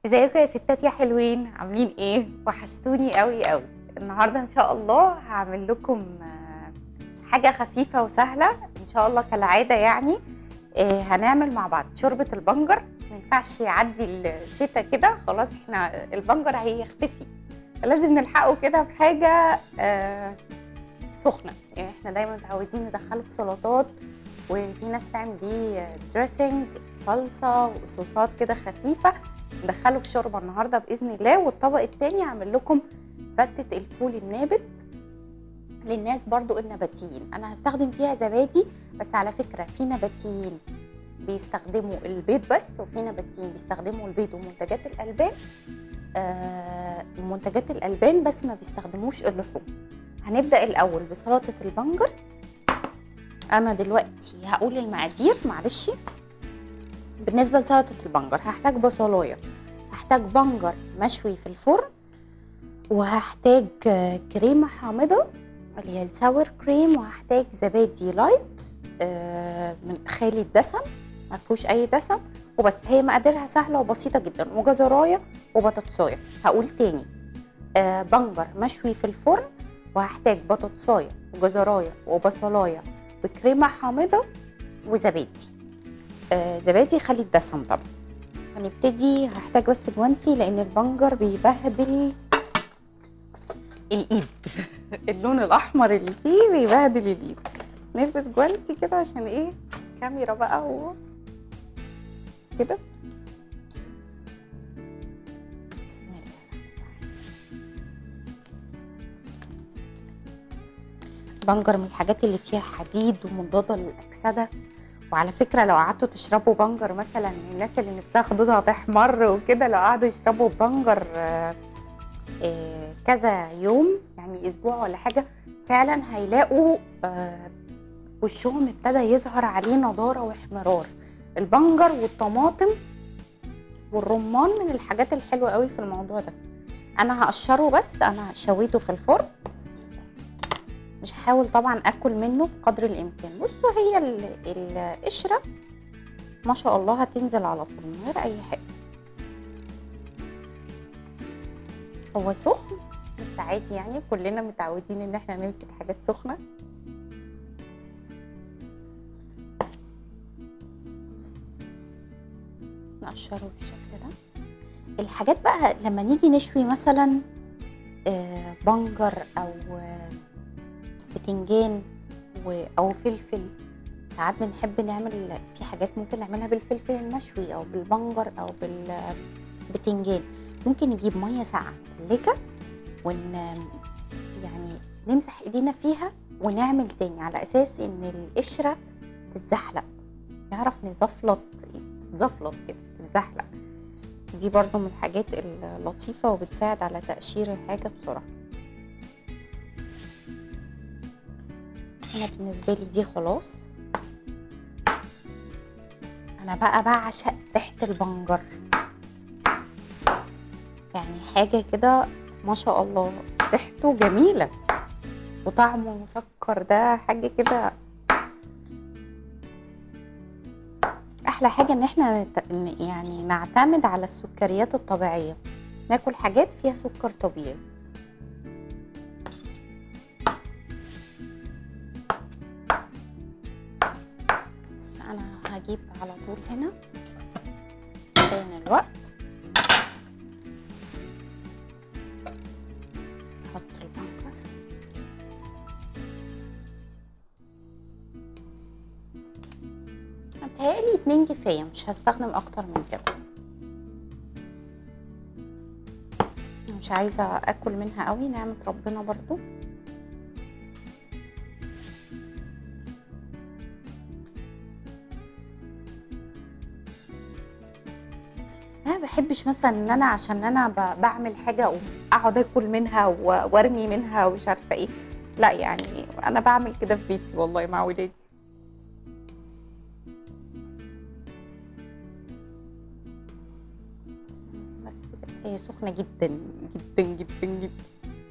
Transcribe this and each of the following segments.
ازيكم يا ستات يا حلوين عاملين ايه وحشتوني قوي قوي النهارده ان شاء الله هعمل لكم آه، حاجه خفيفه وسهله ان شاء الله كالعاده يعني آه، هنعمل مع بعض شوربه البنجر ما ينفعش يعدي الشتاء كده خلاص احنا البنجر هيختفي فلازم نلحقه كده بحاجه آه، سخنه يعني احنا دايما متعودين ندخله في سلطات وفي ناس تعمل بيه دريسنج صلصه وصوصات كده خفيفه ندخله في شوربه النهارده باذن الله والطبق التاني هعمل لكم فتة الفول النابت للناس برضو النباتيين انا هستخدم فيها زبادي بس على فكره في نباتيين بيستخدموا البيض بس وفي نباتيين بيستخدموا البيض ومنتجات الالبان آه منتجات الالبان بس ما بيستخدموش اللحوم هنبدا الاول بسلطه البنجر انا دلوقتي هقول المقادير معلش بالنسبه لسلطه البنجر هحتاج بصلايه هحتاج بنجر مشوي في الفرن وهحتاج آه، كريمه حامضه اللي هي الساور كريم وهحتاج زبادي لايت آه، من خالي الدسم ما فيهوش اي دسم وبس هي مقاديرها سهله وبسيطه جدا وجزرايه وبطاطسايه هقول تاني آه، بنجر مشوي في الفرن وهحتاج بطاطسايه وجزرايه وبصلايه وكريمه حامضه وزبادي آه، زبادي خلي الدسم طبعا هنبتدي هحتاج بس جوانتي لان البنجر بيبهدل الايد اللون الاحمر اللي فيه بيبهدل الايد نلبس جوانتي كده عشان ايه كاميرا بقى و كده بسم الله بنجر من الحاجات اللي فيها حديد ومضاده للاكسده وعلى فكره لو قعدتوا تشربوا بنجر مثلا الناس اللي نفسها خدودها تحمر وكده لو قعدوا يشربوا بنجر آه، آه، كذا يوم يعني اسبوع ولا حاجه فعلا هيلاقوا آه، وشهم ابتدى يظهر عليه نضاره واحمرار البنجر والطماطم والرمان من الحاجات الحلوه قوي في الموضوع ده انا هقشره بس انا شويته في الفرن بسم الله. مش هحاول طبعا اكل منه بقدر الامكان بصوا هي ال- القشره ما شاء الله هتنزل على طول من غير اي حاجه هو سخن بس عادي يعني كلنا متعودين ان احنا نمسك حاجات سخنه بس. نقشره بالشكل ده الحاجات بقى لما نيجي نشوي مثلا آه، بنجر او آه، بتنجان و- او فلفل ساعات بنحب نعمل في حاجات ممكن نعملها بالفلفل المشوي او بالبنجر او بالبتنجان ممكن نجيب ميه ساقعه متلجه ون يعني نمسح ايدينا فيها ونعمل تاني على اساس ان القشره تتزحلق نعرف نزفلط تتزفلط كده تتزحلق دي برضو من الحاجات اللطيفه وبتساعد على تقشير الحاجه بسرعه انا بالنسبه لي دي خلاص انا بقى بعشق ريحه البنجر يعني حاجه كده ما شاء الله ريحته جميله وطعمه مسكر ده حاجه كده احلى حاجه ان احنا نت- ن- يعني نعتمد على السكريات الطبيعيه ناكل حاجات فيها سكر طبيعي بس انا هجيب على طول هنا عشان الوقت احط البنكر متهيألي اتنين كفاية مش هستخدم اكتر من كده مش عايزة اكل منها قوي نعمة ربنا برضو انا ما بحبش مثلا ان انا عشان انا ب- بعمل حاجه أقوم اقعد اكل منها و- وارمي منها ومش عارفه ايه لا يعني انا بعمل كده في بيتي والله مع ولادي بس كده هي سخنه جدا جدا جدا جدا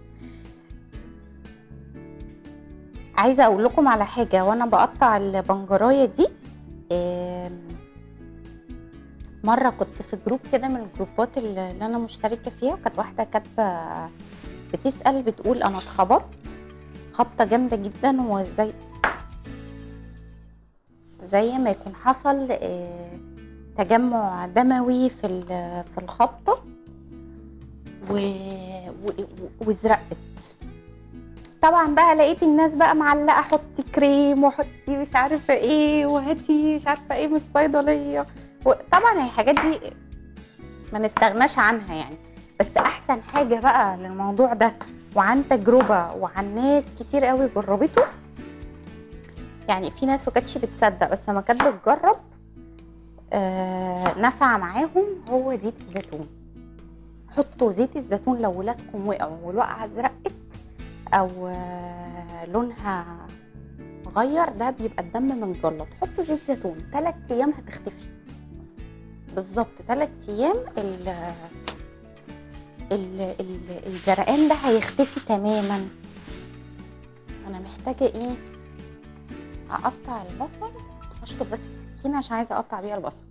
عايزه اقول لكم على حاجه وانا بقطع البنجرايه دي آم، مره كنت في جروب كده من الجروبات اللي اللي انا مشتركه فيها وكانت واحده كاتبه بتسال بتقول انا اتخبطت خبطه جامده جدا وزي زي ما يكون حصل آه، تجمع دموي في ال- في الخبطه و... و... وازرقت طبعا بقى لقيت الناس بقى معلقه حطي كريم وحطي مش عارفه ايه وهاتي مش عارفه ايه من الصيدليه وطبعا الحاجات دي ما نستغناش عنها يعني بس احسن حاجه بقى للموضوع ده وعن تجربه وعن ناس كتير قوي جربته يعني في ناس ما كانتش بتصدق بس لما كانت بتجرب آه نفع معاهم هو زيت الزيتون حطوا زيت الزيتون لو ولادكم وقعوا والوقعه ازرقت او آه، لونها غير ده بيبقى الدم منجلط حطوا زيت زيتون ثلاث ايام هتختفي بالظبط ثلاث ايام ال ال ال الزرقان ده هيختفي تماما انا محتاجه ايه اقطع البصل اشطف بس السكينه عشان عايزه اقطع بيها البصل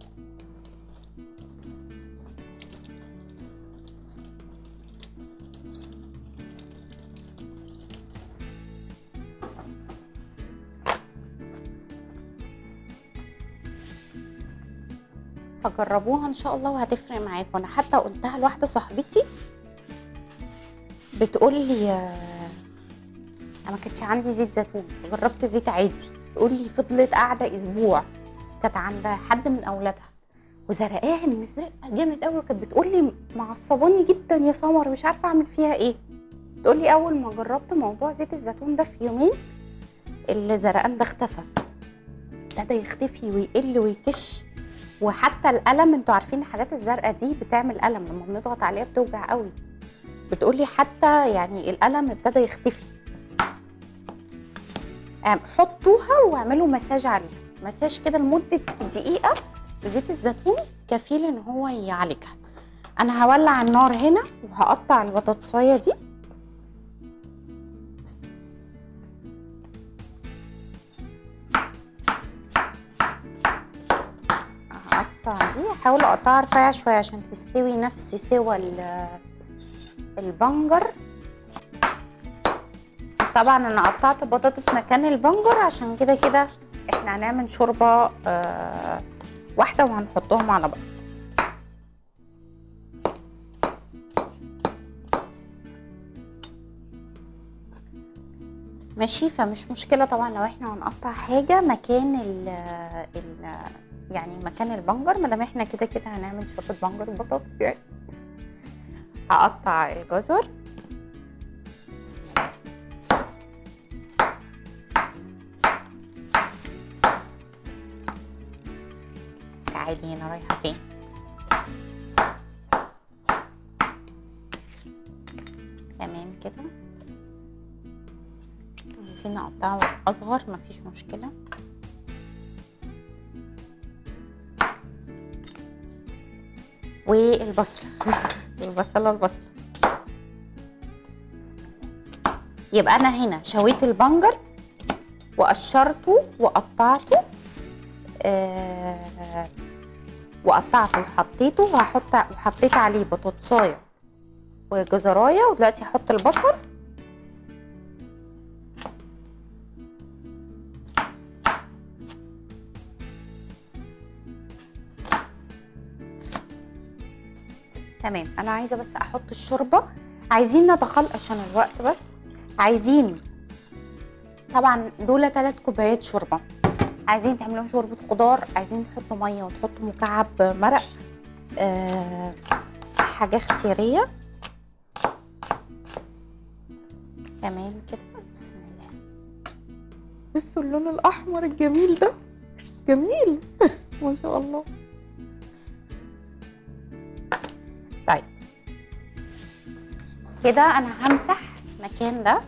فجربوها ان شاء الله وهتفرق معاكم انا حتى قلتها لواحده صاحبتي بتقول لي آه، انا ما كانش عندي زيت زيتون فجربت زيت عادي تقول لي فضلت قاعده اسبوع كانت عند حد من اولادها وزرقان مزرقه جامد قوي وكانت بتقول لي معصباني جدا يا سمر مش عارفه اعمل فيها ايه تقول لي اول ما جربت موضوع زيت الزيتون ده في يومين الزرقان ده اختفى ابتدى يختفي ويقل ويكش وحتى الالم انتوا عارفين الحاجات الزرقاء دي بتعمل الم لما بنضغط عليها بتوجع قوي بتقولي حتى يعني الالم ابتدى يختفي آم، حطوها واعملوا مساج عليها مساج كده لمده دقيقه بزيت الزيتون كفيل ان هو يعالجها انا هولع النار هنا وهقطع البطاطسايه دي هقطع دي هحاول اقطعها رفيع شويه عشان تستوي نفس سوى ال- البنجر طبعا انا قطعت بطاطس مكان البنجر عشان كده كده احنا هنعمل شوربه آه واحده وهنحطهم على بعض ماشي فمش مشكله طبعا لو احنا هنقطع حاجه مكان ال ال يعني مكان البنجر ما دام احنا كده كده هنعمل شوربه بنجر وبطاطس يعني هقطع الجزر بسم الله. تعالي انا رايحه فين تمام كده عايزين نقطعه اصغر مفيش مشكله والبصل البصله البصل يبقى انا هنا شويت البنجر وقشرته وقطعته آه وقطعته وحطيته وهحط وحطيت عليه بطاطسايه وجزرايه ودلوقتي هحط البصل تمام انا عايزه بس احط الشوربه عايزين نتخلص عشان الوقت بس عايزين طبعا دول ثلاث كوبايات شوربه عايزين تعملوا شوربه خضار عايزين تحطوا ميه وتحطوا مكعب مرق أه حاجه اختياريه تمام كده بسم الله بصوا اللون الاحمر الجميل ده جميل ما شاء الله طيب كده انا همسح المكان ده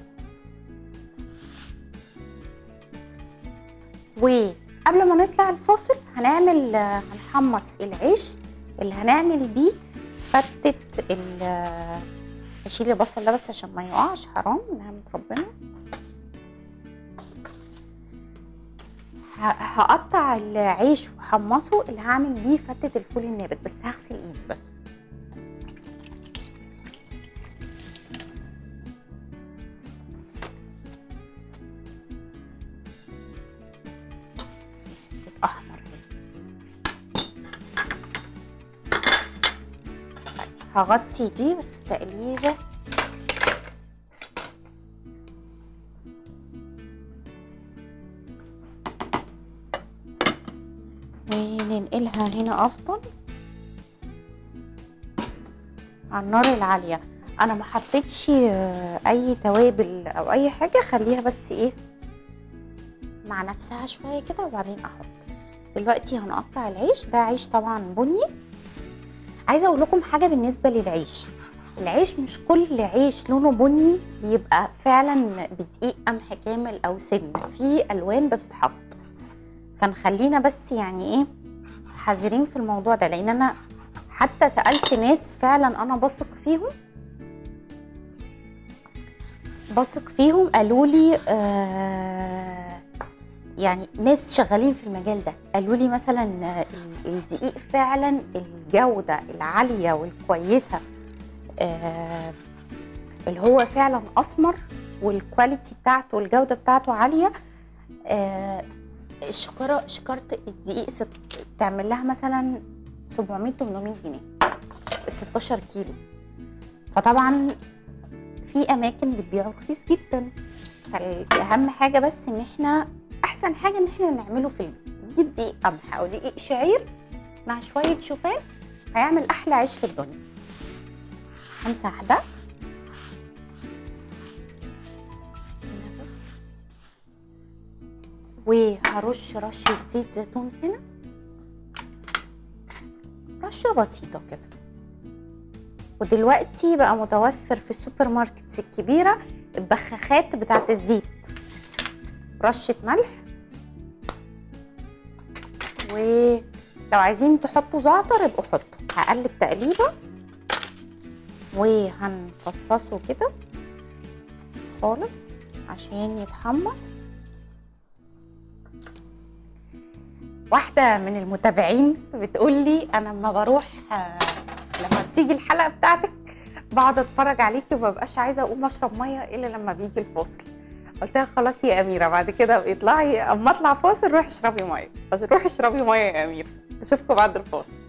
وقبل ما نطلع الفاصل هنعمل هنحمص العيش اللي هنعمل بيه فتة ال اشيل البصل ده بس عشان ما يقعش حرام نعمة ربنا ه- هقطع العيش هحمصه اللي هعمل بيه فتة الفول النابت بس هغسل ايدي بس تتأحمر طيب هغطي دي بس تقليبه وننقلها هنا افضل على النار العاليه انا ما حطيتش آه، اي توابل او اي حاجه خليها بس ايه مع نفسها شويه كده وبعدين احط دلوقتي هنقطع العيش ده عيش طبعا بني عايزه اقول لكم حاجه بالنسبه للعيش العيش مش كل عيش لونه بني بيبقى فعلا بدقيق قمح كامل او سمن في الوان بتتحط فنخلينا بس يعني ايه حذرين في الموضوع ده لان انا حتى سالت ناس فعلا انا بثق فيهم بثق فيهم قالوا لي آه يعني ناس شغالين في المجال ده قالوا لي مثلا آه، ال- الدقيق فعلا الجوده العاليه والكويسه آه اللي هو فعلا اسمر والكواليتي بتاعته والجوده بتاعته عاليه آه الشكاره شكاره الدقيق ست... تعمل لها مثلا 700 800 جنيه ال 16 كيلو فطبعا في اماكن بتبيعه رخيص جدا فاهم حاجه بس ان احنا احسن حاجه ان احنا نعمله في البيت نجيب دقيق قمح او دقيق شعير مع شويه شوفان هيعمل احلى عيش في الدنيا همسح ده هنا بس وهرش رشة زيت زيتون هنا رشة بسيطة كده ودلوقتي بقى متوفر في السوبر ماركتس الكبيرة البخاخات بتاعت الزيت رشة ملح ولو عايزين تحطوا زعتر يبقوا حطوا هقلب تقليبة وهنفصصه كده خالص عشان يتحمص واحدة من المتابعين بتقول لي أنا لما بروح آه، لما بتيجي الحلقة بتاعتك بقعد أتفرج عليكي ومبقاش عايزة أقوم أشرب مية إلا لما بيجي الفاصل قلت لها خلاص يا أميرة بعد كده اطلعي أما أطلع فاصل روحي اشربي مية روحي اشربي مية يا أميرة أشوفكم بعد الفاصل